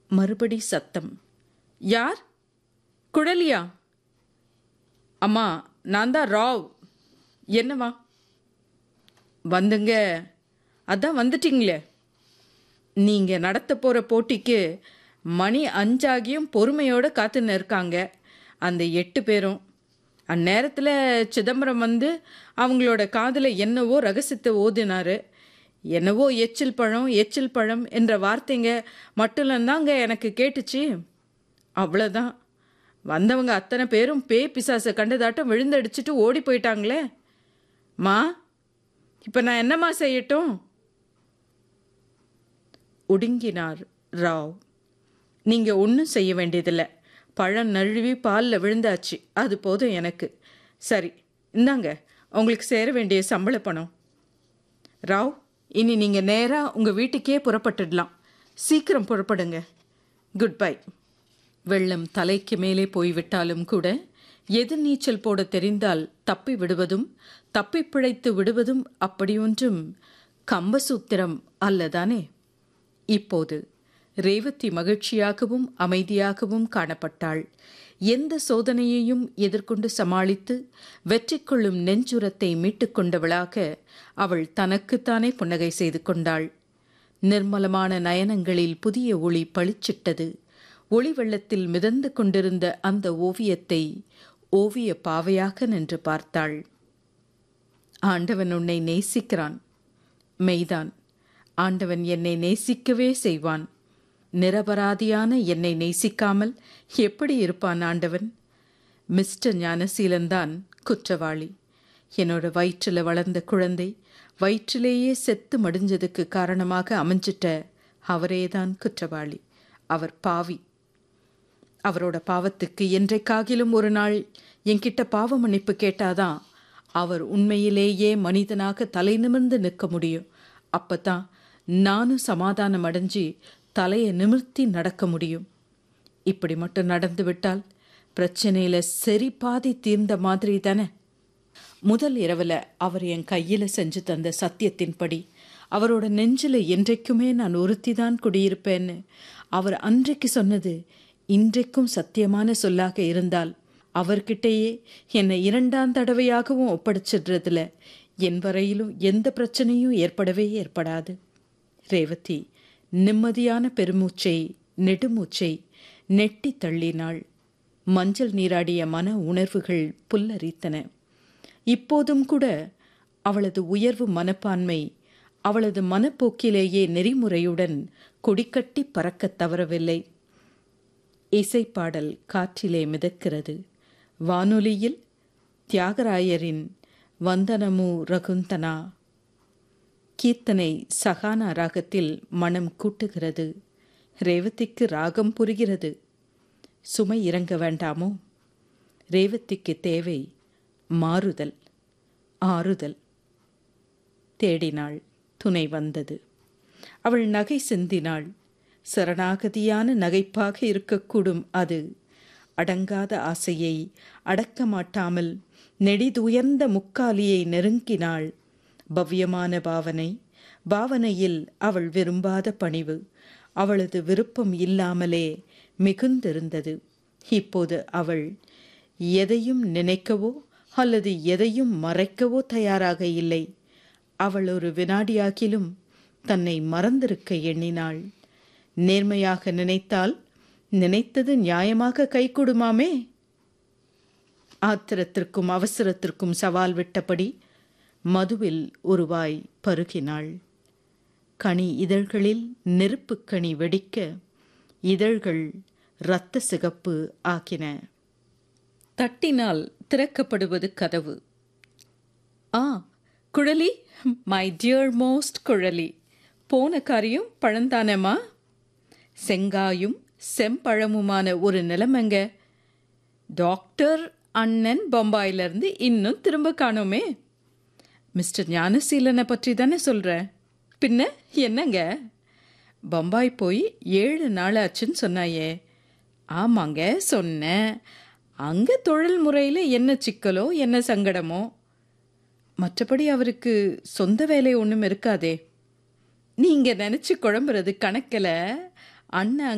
மறுபடி சத்தம் யார் குழலியா அம்மா நான் தான் ராவ் என்னவா வந்துங்க அதான் வந்துட்டீங்களே நீங்கள் நடத்த போகிற போட்டிக்கு மணி அஞ்சாகியும் பொறுமையோடு காத்துன்னு இருக்காங்க அந்த எட்டு பேரும் அந்நேரத்தில் சிதம்பரம் வந்து அவங்களோட காதில் என்னவோ ரகசியத்தை ஓதினாரு என்னவோ எச்சில் பழம் எச்சில் பழம் என்ற வார்த்தைங்க மட்டும் தாங்க எனக்கு கேட்டுச்சு அவ்வளோதான் வந்தவங்க அத்தனை பேரும் பே பிசாசை கண்டதாட்டம் விழுந்தடிச்சிட்டு ஓடி போயிட்டாங்களே மா இப்போ நான் என்னம்மா செய்யட்டும் ஒடுங்கினார் ராவ் நீங்கள் ஒன்றும் செய்ய வேண்டியதில்லை பழம் நழுவி பாலில் விழுந்தாச்சு அது போதும் எனக்கு சரி இந்தாங்க உங்களுக்கு சேர வேண்டிய சம்பள பணம் ராவ் இனி நீங்கள் நேராக உங்கள் வீட்டுக்கே புறப்பட்டுடலாம் சீக்கிரம் புறப்படுங்க குட் பை வெள்ளம் தலைக்கு மேலே போய்விட்டாலும் கூட எதிர்நீச்சல் போட தெரிந்தால் தப்பி விடுவதும் தப்பி பிழைத்து விடுவதும் அப்படியொன்றும் கம்பசூத்திரம் அல்லதானே இப்போது ரேவதி மகிழ்ச்சியாகவும் அமைதியாகவும் காணப்பட்டாள் எந்த சோதனையையும் எதிர்கொண்டு சமாளித்து வெற்றி கொள்ளும் நெஞ்சுரத்தை மீட்டுக்கொண்டவளாக அவள் தனக்குத்தானே புன்னகை செய்து கொண்டாள் நிர்மலமான நயனங்களில் புதிய ஒளி பளிச்சிட்டது ஒளி வெள்ளத்தில் மிதந்து கொண்டிருந்த அந்த ஓவியத்தை ஓவிய பாவையாக நின்று பார்த்தாள் ஆண்டவன் உன்னை நேசிக்கிறான் மெய்தான் ஆண்டவன் என்னை நேசிக்கவே செய்வான் நிரபராதியான என்னை நேசிக்காமல் எப்படி இருப்பான் ஆண்டவன் மிஸ்டர் ஞானசீலன்தான் குற்றவாளி என்னோட வயிற்றில் வளர்ந்த குழந்தை வயிற்றிலேயே செத்து மடிஞ்சதுக்கு காரணமாக அமைஞ்சிட்ட அவரேதான் குற்றவாளி அவர் பாவி அவரோட பாவத்துக்கு என்றைக்காகிலும் ஒரு நாள் என்கிட்ட பாவ மன்னிப்பு கேட்டாதான் அவர் உண்மையிலேயே மனிதனாக தலை நிமிர்ந்து நிற்க முடியும் அப்பதான் நானும் சமாதானம் அடைஞ்சு தலையை நிமிர்த்தி நடக்க முடியும் இப்படி மட்டும் நடந்து விட்டால் பிரச்சனையில சரி பாதி தீர்ந்த மாதிரி தானே முதல் இரவில் அவர் என் கையில் செஞ்சு தந்த சத்தியத்தின்படி அவரோட நெஞ்சில் என்றைக்குமே நான் ஒருத்தி தான் குடியிருப்பேன்னு அவர் அன்றைக்கு சொன்னது இன்றைக்கும் சத்தியமான சொல்லாக இருந்தால் அவர்கிட்டயே என்னை இரண்டாம் தடவையாகவும் ஒப்படைச்சிடுறதுல என் வரையிலும் எந்த பிரச்சனையும் ஏற்படவே ஏற்படாது ரேவதி நிம்மதியான பெருமூச்சை நெடுமூச்சை நெட்டி தள்ளினாள் மஞ்சள் நீராடிய மன உணர்வுகள் புல்லரித்தன இப்போதும் கூட அவளது உயர்வு மனப்பான்மை அவளது மனப்போக்கிலேயே நெறிமுறையுடன் கொடிக்கட்டி பறக்கத் தவறவில்லை இசைப்பாடல் காற்றிலே மிதக்கிறது வானொலியில் தியாகராயரின் வந்தனமு ரகுந்தனா கீர்த்தனை சகானா ராகத்தில் மனம் கூட்டுகிறது ரேவதிக்கு ராகம் புரிகிறது சுமை இறங்க வேண்டாமோ ரேவதிக்கு தேவை மாறுதல் ஆறுதல் தேடினாள் துணை வந்தது அவள் நகை சிந்தினாள் சரணாகதியான நகைப்பாக இருக்கக்கூடும் அது அடங்காத ஆசையை அடக்க மாட்டாமல் நெடிதுயர்ந்த முக்காலியை நெருங்கினாள் பவ்யமான பாவனை பாவனையில் அவள் விரும்பாத பணிவு அவளது விருப்பம் இல்லாமலே மிகுந்திருந்தது இப்போது அவள் எதையும் நினைக்கவோ அல்லது எதையும் மறைக்கவோ தயாராக இல்லை அவள் ஒரு வினாடியாகிலும் தன்னை மறந்திருக்க எண்ணினாள் நேர்மையாக நினைத்தால் நினைத்தது நியாயமாக கைகூடுமாமே ஆத்திரத்திற்கும் அவசரத்திற்கும் சவால் விட்டபடி மதுவில் ஒருவாய் பருகினாள் கனி இதழ்களில் நெருப்புக்கனி வெடிக்க இதழ்கள் இரத்த சிகப்பு ஆக்கின தட்டினால் திறக்கப்படுவது கதவு ஆ Kuzhali my dear most Kuzhali போன காரியம் பழந்தானம்மா செங்காயும் செம்பழமுமான ஒரு நிலைமைங்க டாக்டர் அண்ணன் பம்பாயிலிருந்து இன்னும் திரும்ப காணோமே மிஸ்டர் ஞானசீலனை பற்றி தானே சொல்கிற பின்ன என்னங்க பம்பாய் போய் ஏழு நாள் ஆச்சுன்னு சொன்னாயே ஆமாங்க சொன்னேன் அங்கே தொழில் முறையில் என்ன சிக்கலோ என்ன சங்கடமோ மற்றபடி அவருக்கு சொந்த வேலை ஒன்றும் இருக்காதே நீங்கள் நினச்சி குழம்புறது கணக்கில் அண்ணன்